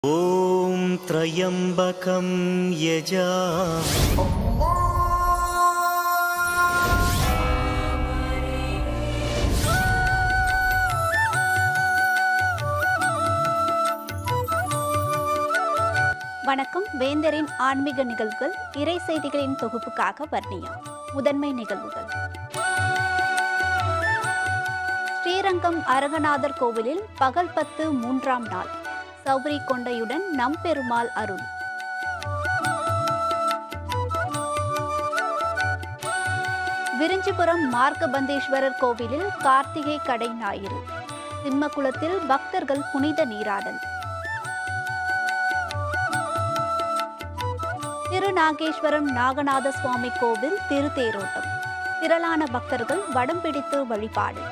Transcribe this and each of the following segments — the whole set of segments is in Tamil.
ॐ त्र्यम्बकं यजा வணக்கம் வேந்தரின் ஆன்மீக நிகழ்வுகள் இறை செய்திகளின் தொகுப்புக்காக வர்ணியா முதன்மை நிகழ்வுகள் ஸ்ரீரங்கம் அரங்கநாதர் கோவிலில் பகல் பத்து மூன்றாம் நாள் சௌரி கொண்டையுடன் நம்பெருமாள் அருள் விரிஞ்சிபுரம் மார்க்கபந்தேஸ்வரர் கோவிலில் கார்த்திகை கடை ஞாயிறு சிம்மகுளத்தில் பக்தர்கள் புனித நீராடல் திருநாகேஸ்வரம் நாகநாத சுவாமி கோவில் திருத்தேரோட்டம் திரளான பக்தர்கள் வடம் பிடித்து வழிபாடு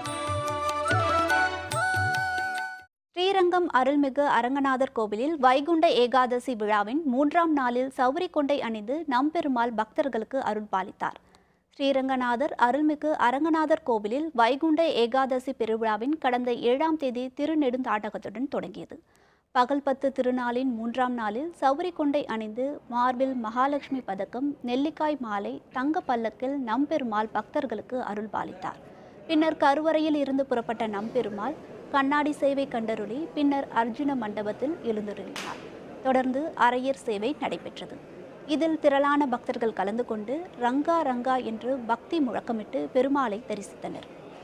ஸ்ரீரங்கம் அருள்மிகு அரங்கநாதர் கோவிலில் வைகுண்ட ஏகாதசி விழாவின் மூன்றாம் நாளில் சௌரி கொண்டை அணிந்து நம்பெருமாள் பக்தர்களுக்கு அருள் பாலித்தார் ஸ்ரீரங்கநாதர் அருள்மிகு அரங்கநாதர் கோவிலில் வைகுண்ட ஏகாதசி பெருவிழாவின் கடந்த ஏழாம் தேதி திருநெடுந்தாட்டகத்துடன் தொடங்கியது பகல் பத்து திருநாளின் மூன்றாம் நாளில் சௌரி கொண்டை அணிந்து மார்பில் மகாலட்சுமி பதக்கம் நெல்லிக்காய் மாலை தங்க பல்லக்கில் நம்பெருமாள் பக்தர்களுக்கு அருள் பாலித்தார் பின்னர் கருவறையில் இருந்து புறப்பட்ட நம்பெருமாள் கண்ணாடி சேவை கண்டருளி பின்னர் அர்ஜுன மண்டபத்தில் எழுந்தருளினார் தொடர்ந்து அரையர் சேவை நடைபெற்றது இதில் திரளான பக்தர்கள் கலந்து கொண்டு ரங்கா ரங்கா என்று பக்தி முழக்கமிட்டு பெருமாளை தரிசித்தனர்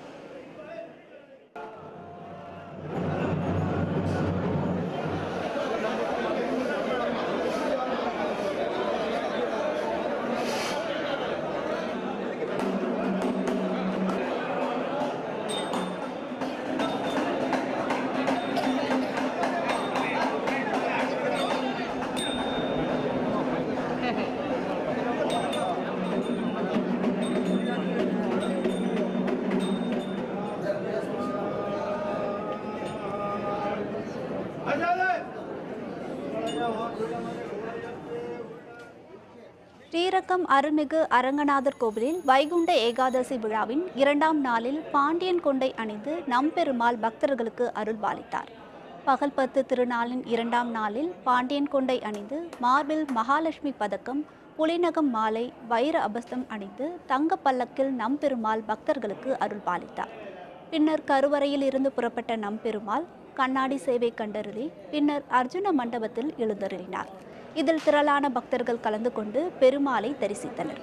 ஸ்ரீரங்கம் அருள்மிகு அரங்கநாதர் கோவிலில் வைகுண்ட ஏகாதசி விழாவின் இரண்டாம் நாளில் பாண்டியன் கொண்டை அணிந்து நம்பெருமாள் பக்தர்களுக்கு அருள் பாலித்தார் பகல் பத்து திருநாளின் இரண்டாம் நாளில் பாண்டியன் கொண்டை அணிந்து மார்பில் மகாலட்சுமி பதக்கம் புலிநகம் மாலை வைர அபஸ்தம் அணிந்து தங்க பல்லக்கில் நம்பெருமாள் பக்தர்களுக்கு அருள் பாலித்தார் பின்னர் கருவறையில் இருந்து புறப்பட்ட நம்பெருமாள் கண்ணாடி சேவை கண்டருளி பின்னர் அர்ஜுன மண்டபத்தில் எழுந்தருளினார் இதில் திரளான பக்தர்கள் கலந்து கொண்டு பெருமாளை தரிசித்தனர்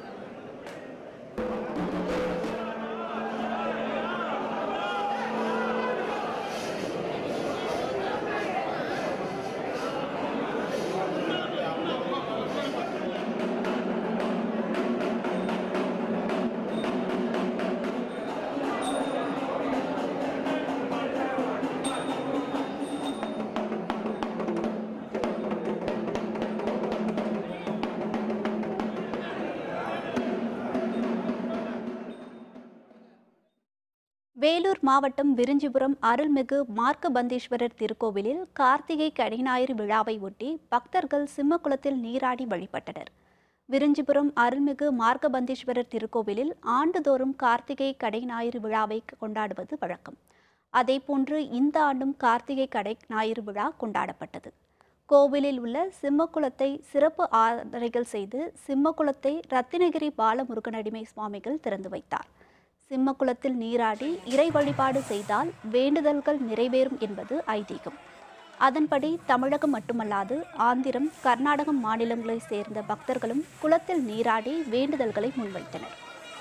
வேலூர் மாவட்டம் விரிஞ்சிபுரம் அருள்மிகு மார்க்கபந்தீஸ்வரர் திருக்கோவிலில் கார்த்திகை கடிஞாயிறு விழாவை ஒட்டி பக்தர்கள் சிம்மக்குளத்தில் நீராடி வழிபட்டனர் விரிஞ்சிபுரம் அருள்மிகு மார்க்கபந்தீஸ்வரர் திருக்கோவிலில் ஆண்டுதோறும் கார்த்திகை கடை ஞாயிறு விழாவை கொண்டாடுவது வழக்கம் அதேபோன்று இந்த ஆண்டும் கார்த்திகை கடை ஞாயிறு விழா கொண்டாடப்பட்டது கோவிலில் உள்ள சிம்மக்குளத்தை சிறப்பு ஆதரைகள் செய்து சிம்மக்குளத்தை ரத்தினகிரி பாலமுருகனடிமை சுவாமிகள் திறந்து வைத்தார் சிம்மக்குளத்தில் நீராடி இறை வழிபாடு செய்தால் வேண்டுதல்கள் நிறைவேறும் என்பது ஐதீகம் அதன்படி தமிழகம் மட்டுமல்லாது ஆந்திரம் கர்நாடகம் மாநிலங்களைச் சேர்ந்த பக்தர்களும் குளத்தில் நீராடி வேண்டுதல்களை முன்வைத்தனர்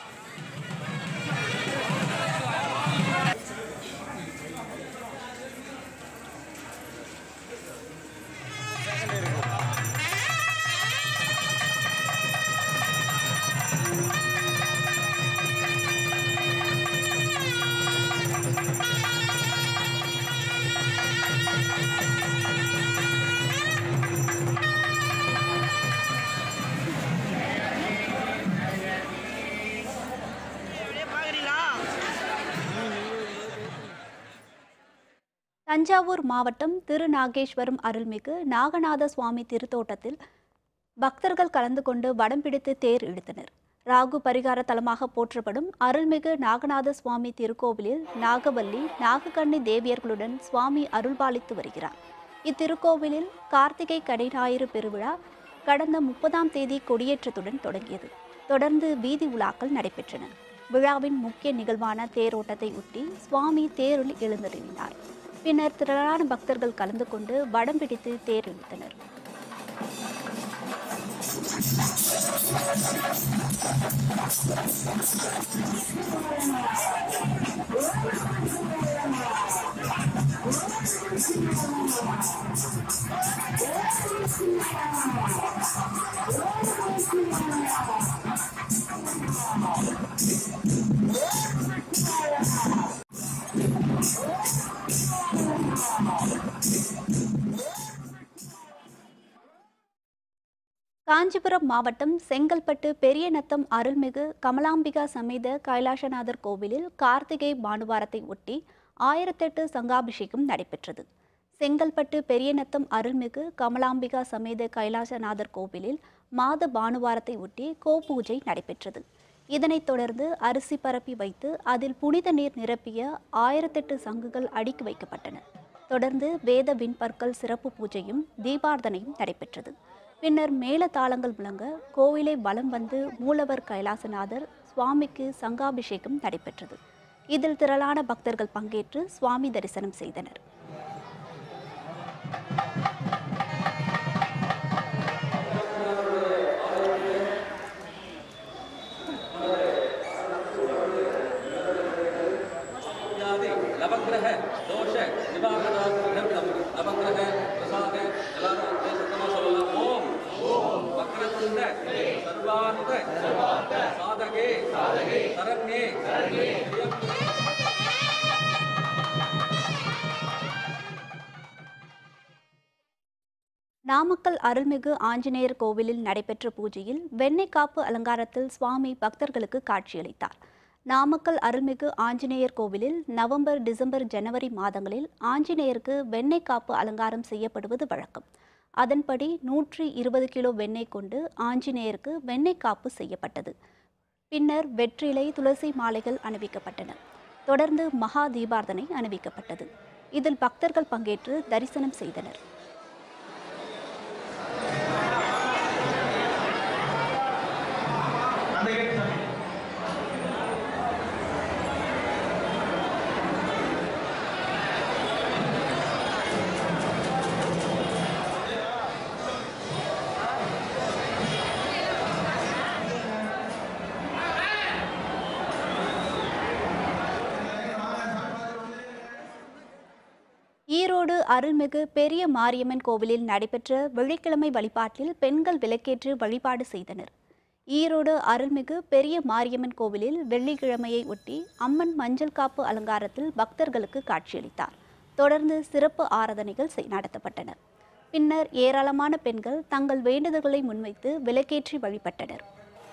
தஞ்சாவூர் மாவட்டம் திருநாகேஸ்வரம் அருள்மிகு நாகநாத சுவாமி திருத்தோட்டத்தில் பக்தர்கள் கலந்து கொண்டு வடம் பிடித்து தேர் இழுத்தனர் ராகு பரிகார தலமாக போற்றப்படும் அருள்மிகு நாகநாத சுவாமி திருக்கோவிலில் நாகவல்லி நாகக்கண்ணி தேவியர்களுடன் சுவாமி அருள்பாலித்து வருகிறார் இத்திருக்கோவிலில் கார்த்திகை கடைஞாயிறு பெருவிழா கடந்த முப்பதாம் தேதி கொடியேற்றத்துடன் தொடங்கியது தொடர்ந்து வீதி உலாக்கள் நடைபெற்றன விழாவின் முக்கிய நிகழ்வான தேரோட்டத்தை ஒட்டி சுவாமி தேரில் எழுந்தருளினார் பின்னர் திரளான பக்தர்கள் கலந்து கொண்டு வடம் பிடித்து தேர் இழுத்தனர் காஞ்சிபுரம் மாவட்டம் செங்கல்பட்டு பெரியநத்தம் அருள்மிகு கமலாம்பிகா சமேத கைலாசநாதர் கோவிலில் கார்த்திகை பானுவாரத்தை ஒட்டி ஆயிரத்தெட்டு சங்காபிஷேகம் நடைபெற்றது செங்கல்பட்டு பெரியநத்தம் அருள்மிகு கமலாம்பிகா சமேத கைலாசநாதர் கோவிலில் மாத பானுவாரத்தை ஒட்டி கோபூஜை நடைபெற்றது இதனைத் தொடர்ந்து அரிசி பரப்பி வைத்து அதில் புனித நீர் நிரப்பிய ஆயிரத்தெட்டு சங்குகள் அடுக்கி வைக்கப்பட்டன தொடர்ந்து வேத விண்பற்கள் சிறப்பு பூஜையும் தீபார்த்தனையும் நடைபெற்றது பின்னர் மேளதாளங்கள் முழங்க கோவிலை வலம் வந்து மூலவர் கைலாசநாதர் சுவாமிக்கு சங்காபிஷேகம் நடைபெற்றது இதில் திரளான பக்தர்கள் பங்கேற்று சுவாமி தரிசனம் செய்தனர் इत्यादि नवग्रह दोष निवारणार्थं नवग्रह प्रसाद जलानान्ते सतमसोल ओम ओम वक्रतुंड सर्वान्त साधके शरण्ये நாமக்கல் அருள்மிகு ஆஞ்சநேயர் கோவிலில் நடைபெற்ற பூஜையில் வெண்ணெய் காப்பு அலங்காரத்தில் சுவாமி பக்தர்களுக்கு காட்சியளித்தார் நாமக்கல் அருள்மிகு ஆஞ்சநேயர் கோவிலில் நவம்பர் டிசம்பர் ஜனவரி மாதங்களில் ஆஞ்சநேயருக்கு வெண்ணெய் காப்பு அலங்காரம் செய்யப்படுவது வழக்கம் அதன்படி நூற்றி இருபது கிலோ வெண்ணெய் கொண்டு ஆஞ்சநேயருக்கு வெண்ணெய் காப்பு செய்யப்பட்டது பின்னர் வெற்றிலை துளசி மாலைகள் அணிவிக்கப்பட்டன தொடர்ந்து மகா தீபார்த்தனை அணிவிக்கப்பட்டது இதில் பக்தர்கள் பங்கேற்று தரிசனம் செய்தனர் ஈரோடு அருள்மிகு பெரிய மாரியம்மன் கோவிலில் நடைபெற்ற வெள்ளிக்கிழமை வழிபாட்டில் பெண்கள் விளக்கேற்று வழிபாடு செய்தனர் ஈரோடு அருள்மிகு பெரிய மாரியம்மன் கோவிலில் வெள்ளிக்கிழமையை ஒட்டி அம்மன் மஞ்சள் காப்பு அலங்காரத்தில் பக்தர்களுக்கு காட்சியளித்தார் தொடர்ந்து சிறப்பு ஆராதனைகள் செய்- நடத்தப்பட்டன பின்னர் ஏராளமான பெண்கள் தங்கள் வேண்டுதல்களை முன்வைத்து விளக்கேற்றி வழிபட்டனர்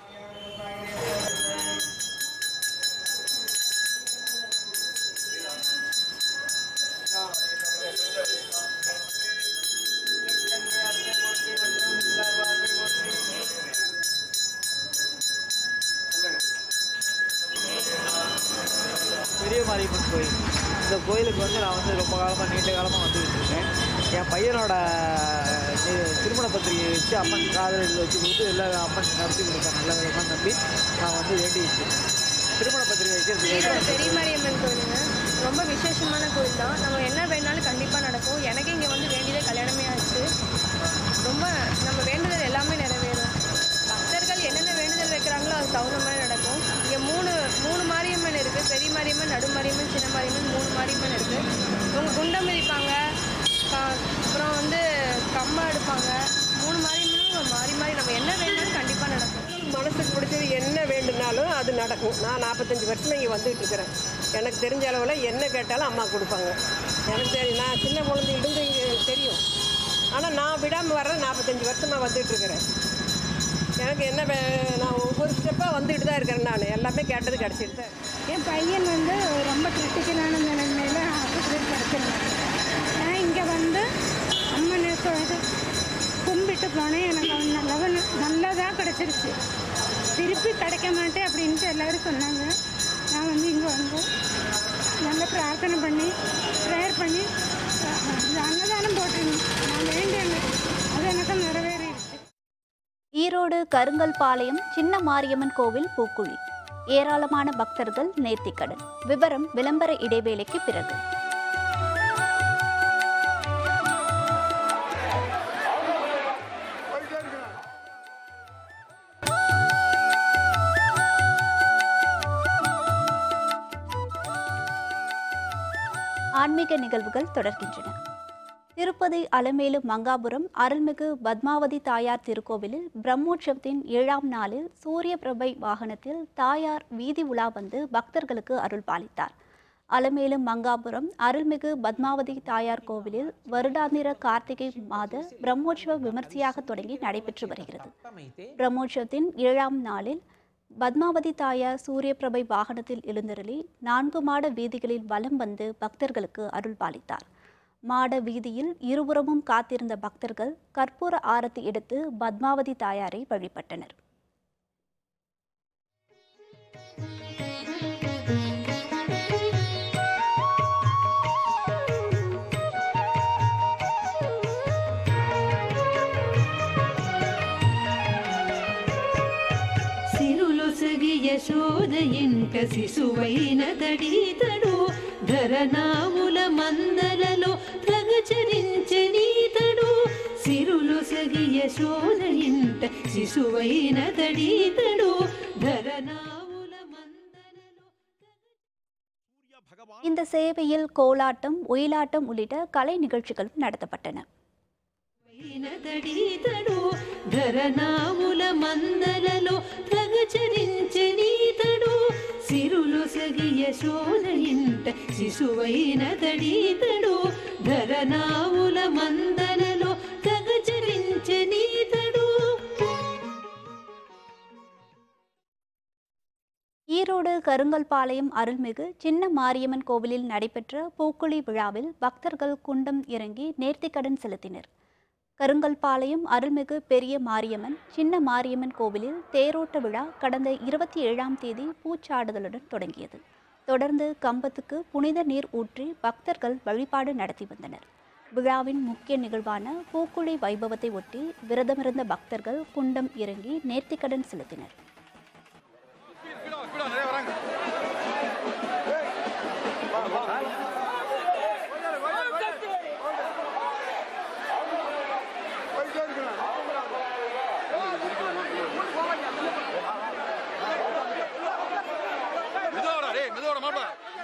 பெரிய மாரியம்மன் கோயில் இந்த கோயிலுக்கு வந்து நான் வந்து ரொம்ப காலமாக நீண்ட காலமாக வந்துக்கிட்டு இருக்கேன் என் பையனோட இது திருமண பத்திரிகை வச்சு அம்மன் காதலில் வச்சு கொடுத்து எல்லா அம்மன் நடத்தி கொடுத்தேன் நல்ல விதமாக நம்பி நான் வந்து வேண்டி வச்சிருக்கேன் திருமண பத்திரிகை வைக்கிறதுக்கு ஈரோடு பெரிய மாரியம்மன் கோயிலுங்க ரொம்ப விசேஷமான கோயில் தான் நம்ம என்ன வேணாலும் கண்டிப்பாக நடக்கும் எனக்கு இங்கே வந்து வேண்டியதே கல்யாணமே ஆச்சு ரொம்ப நம்ம வேண்டுதல் எல்லாமே நிறைவேறும் பக்தர்கள் என்னென்ன வேண்டுதல் வைக்கிறாங்களோ அது தகுந்த மாதிரி நடக்கும் இங்கே மூணு மூணு மாரியம்மன் இருக்குது பெரிய மாரியம்மன் நடு மாரியம்மன் சின்ன மாரியம்மன் மூணு மாரியம்மன் இருக்குது இவங்க குண்டம் மிதிப்பாங்க கா- அப்புறம் வந்து கம்பம் எடுப்பாங்க மூணு மாரியம்மனும் மாறி மாறி நம்ம என்ன வேணாலும் கண்டிப்பாக நடக்கும் மனசுக்கு பிடிச்சது என்ன வேண்டுனாலும் அது நடக்கும் நான் நாற்பத்தஞ்சு வருஷமா இங்கே வந்துகிட்டு இருக்கிறேன் எனக்கு தெரிஞ்ச அளவில் என்ன கேட்டாலும் அம்மா கொடுப்பாங்க எனக்கு தெரியும் நான் சின்ன குழந்தை இருந்து இங்கே எனக்கு தெரியும் ஆனால் நான் விடாமல் வர்றேன் நாற்பத்தஞ்சு வருஷமாக வந்துகிட்டு இருக்கிறேன் எனக்கு என்ன வே- நான் ஒவ்வொரு ஸ்டெப்பாக வந்துட்டு தான் இருக்கிறேன் நான் எல்லாமே கேட்டது கிடச்சிட்டு தான் இருக்கு. என் பையன் வந்து ரொம்ப கிரிட்டிக்கலான நிலைமையில் ஆஸ்பத்திரியில் கிடச்சிருந்தாங்க நான் இங்கே வந்து அம்மனை தொழுது கும்பிட்டு போனேன் எனக்கு அவன் நல்லவன் நல்லதாக கிடச்சிருச்சு திருப்பி கிடைக்க மாட்டேன் அப்படின்ட்டு எல்லோரும் சொன்னாங்க நான் வந்து இங்கே வந்து நல்லா பிரார்த்தனை பண்ணி ப்ரேயர் பண்ணி இது அன்னதானம் போட்டிருந்தோம் நான் வேண்டியது அது எனக்கு நிறைவேறிடுச்சு ஈரோடு கருங்கல்பாளையம் சின்ன மாரியம்மன் கோவில் பூக்குழி ஏராளமான பக்தர்கள் நேர்த்திக்கடன் விவரம் விளம்பர இடைவேளைக்கு பிறகு ஆன்மீக நிகழ்வுகள் தொடர்கின்றன திருப்பதி அலமேலு மங்காபுரம் அருள்மிகு பத்மாவதி தாயார் திருக்கோவிலில் பிரம்மோற்சவத்தின் ஏழாம் நாளில் சூரிய பிரபை வாகனத்தில் தாயார் வீதி உலா வந்து பக்தர்களுக்கு அருள் பாலித்தார் அலமேலு மங்காபுரம் அருள்மிகு பத்மாவதி தாயார் கோவிலில் வருடாந்திர கார்த்திகை மாத பிரம்மோற்சவ விமர்சையாக தொடங்கி நடைபெற்று வருகிறது பிரம்மோற்சவத்தின் ஏழாம் நாளில் பத்மாவதி தாயார் சூரிய பிரபை வாகனத்தில் எழுந்தருளி நான்கு மாட வீதிகளில் வலம் வந்து பக்தர்களுக்கு அருள் பாலித்தார் மாட வீதியில் இருபுறமும் காத்திருந்த பக்தர்கள் கற்பூர ஆரத்தி எடுத்து பத்மாவதி தாயாரை வழிபட்டனர் సిరులొసగి యశోద ఇంక శిశువైన తడీతడు ధరనాముల మందలలో ప్రగచరించనీతడు సిరులొసగి యశోద ఇంట శిశువైన తడీతడు ధరనాముల మందలలో இந்த சேவையில் கோலாட்டம் ஒயிலாட்டம் உள்ளிட்ட கலை நிகழ்ச்சிகளும் நடத்தப்பட்டன తడీతడు ధరనాముల మందలలో ప్రగచరించనీతడు సిరులు సగి యశోద ఇంట శిశువైన తడీతడు ధరనాముల మందలలో ప్రగచరించనీతడు ஈரோடு கருங்கல்பாளையம் அருள்மிகு சின்ன மாரியம்மன் கோவிலில் நடைபெற்ற பூக்குழி விழாவில் பக்தர்கள் குண்டம் இறங்கி நேர்த்திக்கடன் செலுத்தினர் கருங்கல்பாளையம் அருள்மிகு பெரிய மாரியம்மன் சின்ன மாரியம்மன் கோவிலில் தேரோட்ட விழா கடந்த இருபத்தி ஏழாம் தேதி பூச்சாடுதலுடன் தொடங்கியது தொடர்ந்து கம்பத்துக்கு புனித நீர் ஊற்றி பக்தர்கள் வழிபாடு நடத்தி வந்தனர் விழாவின் முக்கிய நிகழ்வான பூக்குழி வைபவத்தை ஒட்டி விரதமிருந்த பக்தர்கள் குண்டம் இறங்கி நேர்த்திக்கடன் செலுத்தினர் மெதுவாடா டேய் மெதுவாடா மாப்பிள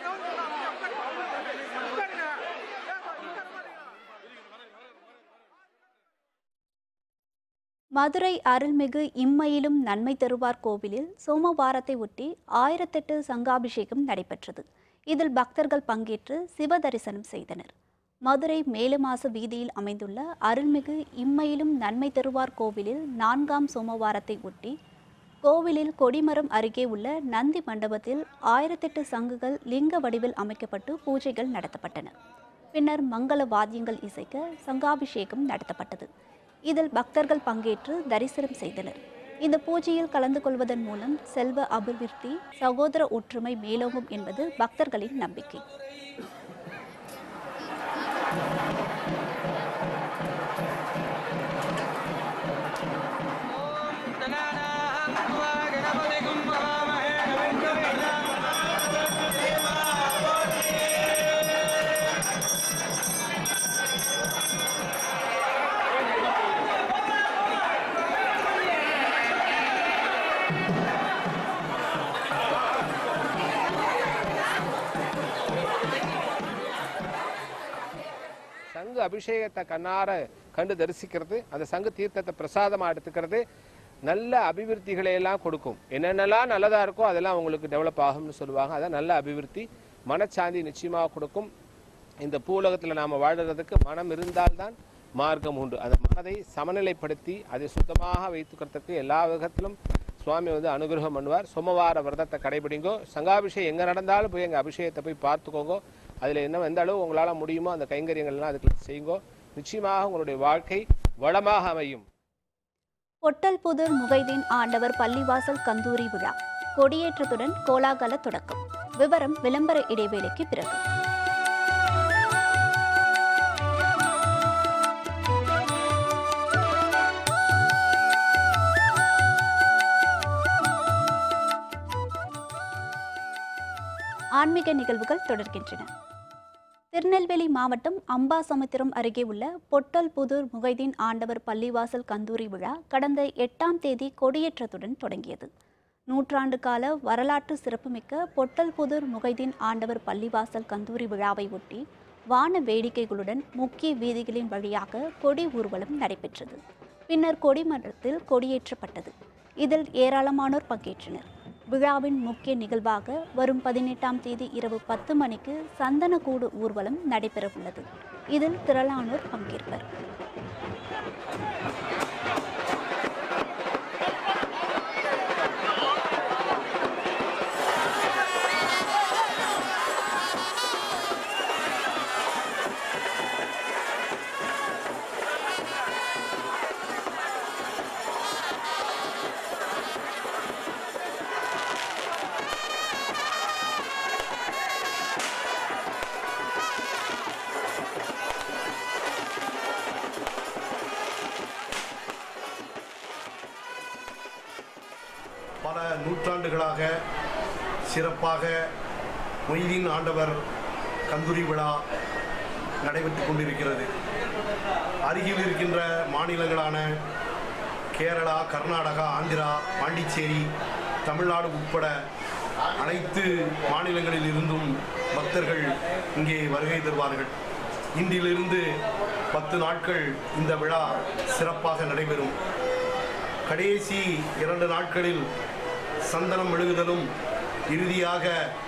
மதுரை அருள்மிகு இம்மையிலும் நன்மை தருவார் கோவிலில் சோமவாரத்தை ஒட்டி ஆயிரத்தெட்டு சங்காபிஷேகம் நடைபெற்றது இதில் பக்தர்கள் பங்கேற்று சிவ தரிசனம் செய்தனர் மதுரை மேலுமாச வீதியில் அமைந்துள்ள அருள்மிகு இம்மையிலும் நன்மை தருவார் கோவிலில் நான்காம் சோமவாரத்தை ஒட்டி கோவிலில் கொடிமரம் அருகே உள்ள நந்தி மண்டபத்தில் ஆயிரத்தெட்டு சங்குகள் லிங்க வடிவில் அமைக்கப்பட்டு பூஜைகள் நடத்தப்பட்டன பின்னர் மங்கள வாத்தியங்கள் இசைக்க சங்காபிஷேகம் நடத்தப்பட்டது இதில் பக்தர்கள் பங்கேற்று தரிசனம் செய்தனர் இந்த பூஜையில் கலந்து கொள்வதன் மூலம் செல்வ அபிவிருத்தி சகோதர ஒற்றுமை மேலோங்கும் என்பது பக்தர்களின் நம்பிக்கை சங்கு அபிஷேகத்தை கண்ணார கண்டு தரிசிக்கிறது அந்த சங்கு தீர்த்தத்தை பிரசாதமா எடுத்துக்கிறது நல்ல அபிவிருத்திகளை எல்லாம் கொடுக்கும் என்னென்னலாம் நல்லதா இருக்கோ அதெல்லாம் உங்களுக்கு டெவலப் ஆகும்னு சொல்லுவாங்க அதான் நல்ல அபிவிருத்தி மனச்சாந்தி நிச்சயமாக கொடுக்கும் இந்த பூலகத்தில் நாம வாழறதுக்கு மனம் இருந்தால்தான் மார்க்கம் உண்டு அந்த மனதை சமநிலைப்படுத்தி அதை சுத்தமாக வைத்துக்கிறதுக்கு எல்லா விதத்திலும் சுவாமி வந்து அனுகிரகம் பண்ணுவார் சோமவார விரதத்தை கடைபிடிங்கோ சங்காபிஷேகம் எங்கே நடந்தாலும் போய் எங்கள் அபிஷேகத்தை போய் பார்த்துக்கோங்க அதில் என்ன எந்த அளவு உங்களால் முடியுமோ அந்த கைங்கரியங்கள்லாம் அதுக்கு செய்யுங்கோ நிச்சயமாக உங்களுடைய வாழ்க்கை வளமாக அமையும் பொட்டல்புதூர் முகைதீன் ஆண்டவர் பள்ளிவாசல் கந்தூரி விழா கொடியேற்றத்துடன் கோலாகல தொடக்கம் விவரம் விளம்பர இடைவேளைக்கு பிறகு ஆன்மீக நிகழ்வுகள் தொடர்கின்றன திருநெல்வேலி மாவட்டம் அம்பாசமுத்திரம் அருகே உள்ள பொட்டல்புதூர் முகைதீன் ஆண்டவர் பள்ளிவாசல் கந்தூரி விழா கடந்த எட்டாம் தேதி கொடியேற்றத்துடன் தொடங்கியது நூற்றாண்டு கால வரலாற்று சிறப்புமிக்க பொட்டல்புதூர் முகைதீன் ஆண்டவர் பள்ளிவாசல் கந்தூரி விழாவை ஒட்டி வான வேடிக்கைகளுடன் முக்கிய வீதிகளின் வழியாக கொடி ஊர்வலம் நடைபெற்றது பின்னர் கொடிமரத்தில் கொடியேற்றப்பட்டது இதில் ஏராளமானோர் பங்கேற்றனர் விழாவின் முக்கிய நிகழ்வாக வரும் பதினெட்டாம் தேதி இரவு பத்து மணிக்கு சந்தனக்கூடு ஊர்வலம் நடைபெறவுள்ளது இதில் திரளானோர் பங்கேற்பர் பல நூற்றாண்டுகளாக சிறப்பாக மொய்தீன் ஆண்டவர் கந்துரி விழா நடைபெற்றுக் கொண்டிருக்கிறது அருகில் இருக்கின்ற மாநிலங்களான கேரளா கர்நாடகா ஆந்திரா பாண்டிச்சேரி தமிழ்நாடு உட்பட அனைத்து மாநிலங்களில் இருந்தும் பக்தர்கள் இங்கே வருகை தருவார்கள் இன்றிலிருந்து பத்து நாட்கள் இந்த விழா சிறப்பாக நடைபெறும் கடைசி இரண்டு நாட்களில் சந்தனம் மெழுகுதலும் இறுதியாக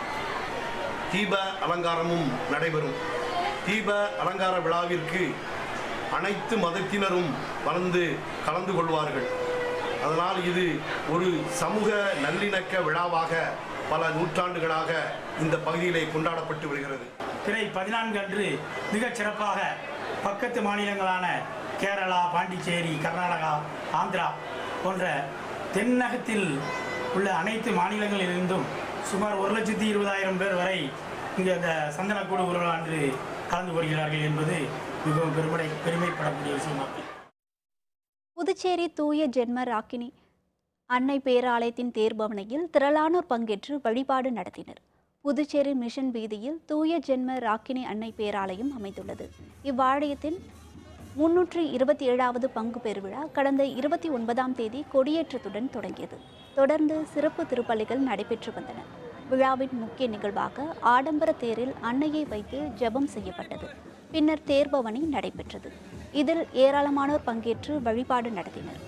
தீப அலங்காரமும் நடைபெறும் தீப அலங்கார விழாவிற்கு அனைத்து மதத்தினரும் வந்து கலந்து கொள்வார்கள் அதனால் இது ஒரு சமூக நல்லிணக்க விழாவாக பல நூற்றாண்டுகளாக இந்த பகுதியிலே கொண்டாடப்பட்டு வருகிறது பிறை பதினான்கு அன்று மிகச் சிறப்பாக பக்கத்து மாநிலங்களான கேரளா பாண்டிச்சேரி கர்நாடகா ஆந்திரா போன்ற தென்னகத்தில் உள்ள அனைத்து மாநிலங்களிலிருந்தும் சுமார் ஒரு லட்சத்தி இருபதாயிரம் பேர் வரை இங்கே அந்த சந்தனக்கூடு ஊர்வலம் அன்று கலந்து கொள்கிறார்கள் என்பது மிகவும் பெருமடை பெருமைப்படக்கூடிய விஷயமாகும் புதுச்சேரி தூய ஜென்ம ராக்கினி அன்னை பேராலயத்தின் தேர்பவனையில் திரளானோர் பங்கேற்று வழிபாடு நடத்தினர் புதுச்சேரி மிஷன் வீதியில் தூய ஜென்ம ராக்கினி அன்னை பேராலயம் அமைந்துள்ளது இவ்வாலயத்தின் முன்னூற்றி இருபத்தி ஏழாவது பங்கு பெருவிழா கடந்த இருபத்தி ஒன்பதாம் தேதி கொடியேற்றத்துடன் தொடங்கியது தொடர்ந்து சிறப்பு திருப்பலிகள் நடைபெற்று வந்தன விழாவின் முக்கிய நிகழ்வாக ஆடம்பர தேரில் அன்னையை வைத்து ஜெபம் செய்யப்பட்டது பின்னர் தேர்பவனி நடைபெற்றது இதில் ஏராளமானோர் பங்கேற்று வழிபாடு நடத்தினர்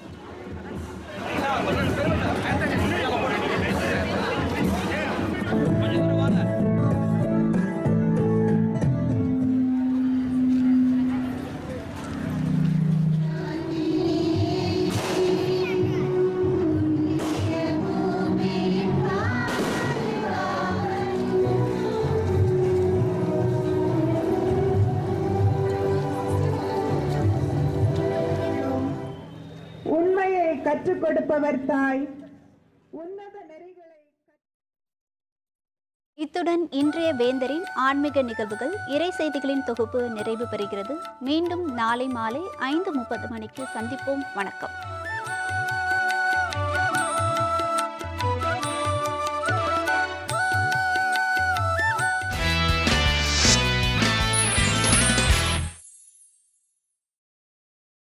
உண்மையை கற்றுக் கொடுப்பவர் தாய் உன்னத நெறிகளை இத்துடன் இன்றைய வேந்தரின் ஆன்மீக நிகழ்வுகள் இறை செய்திகளின் தொகுப்பு நிறைவு பெறுகிறது மீண்டும் நாளை மாலை ஐந்து முப்பது மணிக்கு சந்திப்போம் வணக்கம்